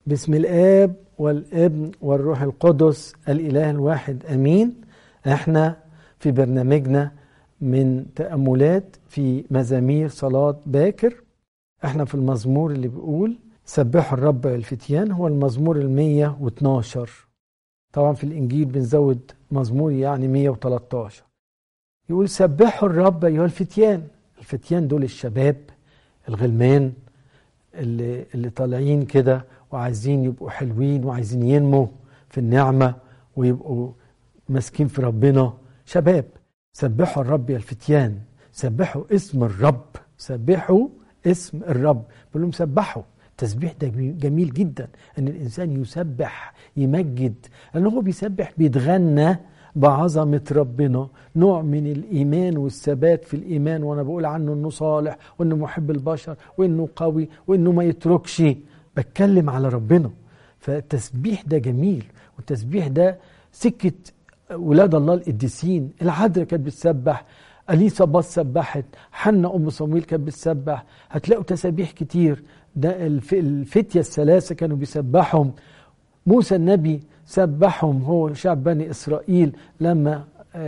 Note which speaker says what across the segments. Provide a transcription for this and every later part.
Speaker 1: بسم الآب والابن والروح القدس الإله الواحد أمين احنا في برنامجنا من تأملات في مزامير صلاة باكر احنا في المزمور اللي بيقول سبحوا الرب الفتيان هو المزمور المية واتناشر طبعا في الإنجيل بنزود مزمور يعني مية وتلاتاشر يقول سبحوا الرب أيها الفتيان الفتيان دول الشباب الغلمان اللي, اللي طالعين كده وعايزين يبقوا حلوين وعايزين ينموا في النعمة ويبقوا ماسكين في ربنا شباب سبحوا الرب يا الفتيان سبحوا اسم الرب سبحوا اسم الرب بقول لهم سبحوا التسبيح ده جميل جدا ان الانسان يسبح يمجد لانه هو بيسبح بيتغنى بعظمة ربنا نوع من الإيمان والثبات في الإيمان وأنا بقول عنه أنه صالح وأنه محب البشر وأنه قوي وأنه ما يتركش بتكلم على ربنا فالتسبيح ده جميل والتسبيح ده سكة ولاد الله القديسين العذراء كانت بتسبح أليسا باص سبحت حنا أم صمويل كانت بتسبح هتلاقوا تسابيح كتير ده الفتية الثلاثة كانوا بيسبحهم موسى النبي سبحهم هو شعب بني إسرائيل لما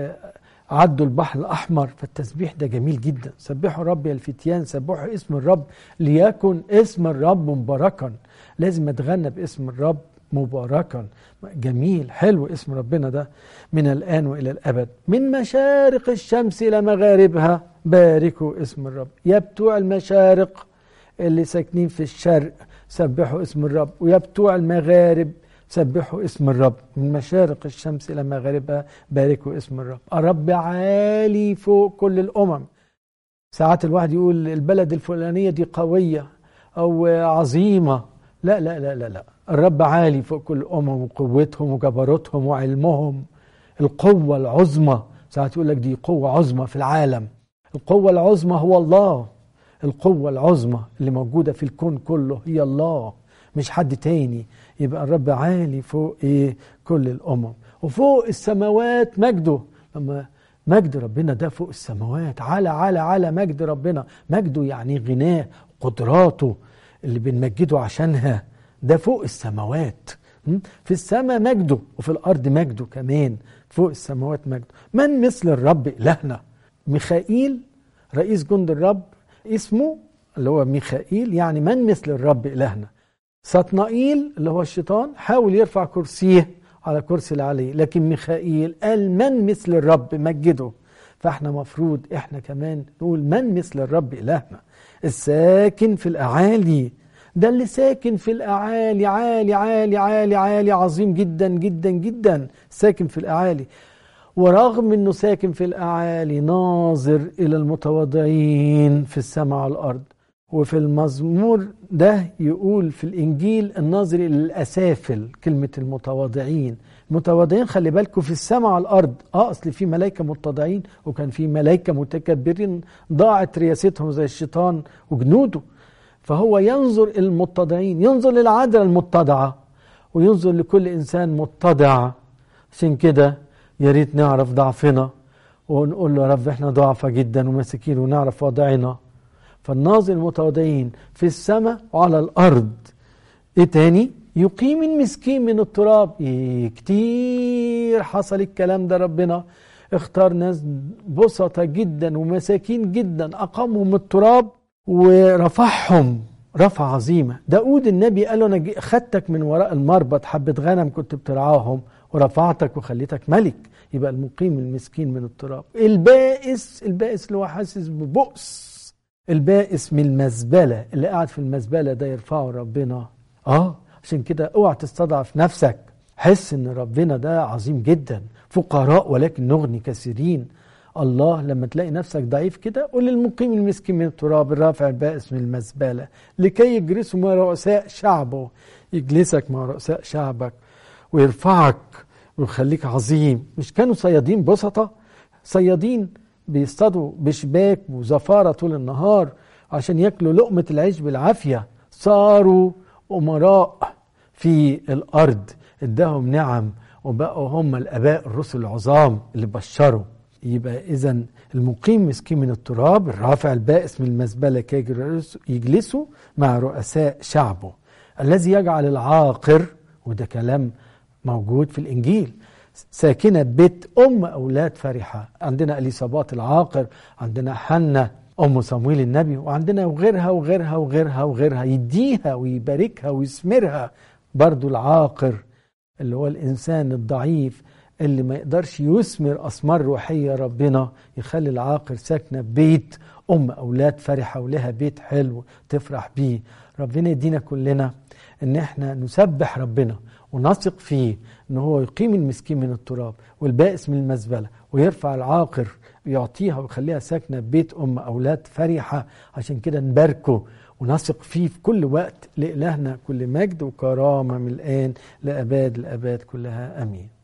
Speaker 1: عدوا البحر الأحمر فالتسبيح ده جميل جدا سبحوا ربي الفتيان سبحوا اسم الرب ليكن اسم الرب مباركا لازم اتغنى باسم الرب مباركا جميل حلو اسم ربنا ده من الآن وإلى الأبد من مشارق الشمس إلى مغاربها باركوا اسم الرب يا بتوع المشارق اللي ساكنين في الشرق سبحوا اسم الرب ويا بتوع المغارب سبحوا اسم الرب من مشارق الشمس إلى مغاربها باركوا اسم الرب الرب عالي فوق كل الأمم ساعات الواحد يقول البلد الفلانية دي قوية أو عظيمة لا لا لا لا لا الرب عالي فوق كل الأمم وقوتهم وجبروتهم وعلمهم القوة العظمى ساعات يقول لك دي قوة عظمى في العالم القوة العظمى هو الله القوة العظمى اللي موجودة في الكون كله هي الله مش حد تاني يبقى الرب عالي فوق ايه كل الامم وفوق السماوات مجده لما مجد ربنا ده فوق السماوات على على على مجد ربنا مجده يعني غناه قدراته اللي بنمجده عشانها ده فوق السماوات في السماء مجده وفي الارض مجده كمان فوق السماوات مجده من مثل الرب الهنا ميخائيل رئيس جند الرب اسمه اللي هو ميخائيل يعني من مثل الرب الهنا سطنائيل اللي هو الشيطان حاول يرفع كرسيه على كرسي العلي لكن ميخائيل قال من مثل الرب مجده فاحنا مفروض احنا كمان نقول من مثل الرب إلهنا الساكن في الأعالي ده اللي ساكن في الأعالي عالي عالي عالي عالي عظيم جدا جدا جدا ساكن في الأعالي ورغم انه ساكن في الأعالي ناظر إلى المتواضعين في السماء والأرض وفي المزمور ده يقول في الإنجيل الناظر إلى الأسافل كلمة المتواضعين المتواضعين خلي بالكم في السماء على الأرض آه أصل في ملائكة متضعين وكان في ملائكة متكبرين ضاعت رياستهم زي الشيطان وجنوده فهو ينظر إلى المتضعين ينظر للعذراء المتضعة وينظر لكل إنسان متضع عشان كده يا ريت نعرف ضعفنا ونقول له يا رب احنا ضعفة جدا ومساكين ونعرف وضعنا فالناظر المتواضعين في السماء وعلى الأرض إيه تاني؟ يقيم المسكين من التراب إيه كتير حصل الكلام ده ربنا اختار ناس بسطة جدا ومساكين جدا أقامهم من التراب ورفعهم رفع عظيمة داود النبي قال له أنا خدتك من وراء المربط حبة غنم كنت بترعاهم ورفعتك وخليتك ملك يبقى المقيم المسكين من التراب البائس البائس اللي هو حاسس ببؤس البائس من المزبلة اللي قاعد في المزبلة ده يرفعه ربنا اه عشان كده اوعى تستضعف نفسك حس ان ربنا ده عظيم جدا فقراء ولكن نغني كثيرين الله لما تلاقي نفسك ضعيف كده قول للمقيم المسكين من التراب الرافع البائس من المزبلة لكي يجلسوا مع رؤساء شعبه يجلسك مع رؤساء شعبك ويرفعك ويخليك عظيم مش كانوا صيادين بسطة صيادين بيصطادوا بشباك وزفارة طول النهار عشان ياكلوا لقمة العيش بالعافية صاروا أمراء في الأرض اداهم نعم وبقوا هم الآباء الرسل العظام اللي بشروا يبقى إذا المقيم مسكين من التراب الرافع البائس من المزبلة كي يجلسوا مع رؤساء شعبه الذي يجعل العاقر وده كلام موجود في الإنجيل ساكنة بيت أم أولاد فرحة عندنا أليصابات العاقر عندنا حنة أم صمويل النبي وعندنا وغيرها وغيرها وغيرها وغيرها يديها ويباركها ويثمرها برضو العاقر اللي هو الإنسان الضعيف اللي ما يقدرش يثمر أثمار روحية ربنا يخلي العاقر ساكنة بيت أم أولاد فرحة ولها بيت حلو تفرح بيه ربنا يدينا كلنا ان احنا نسبح ربنا ونثق فيه ان هو يقيم المسكين من التراب والبائس من المزبله ويرفع العاقر ويعطيها ويخليها ساكنه ببيت ام اولاد فرحه عشان كده نباركه ونثق فيه في كل وقت لإلهنا كل مجد وكرامه من الان لاباد الاباد كلها امين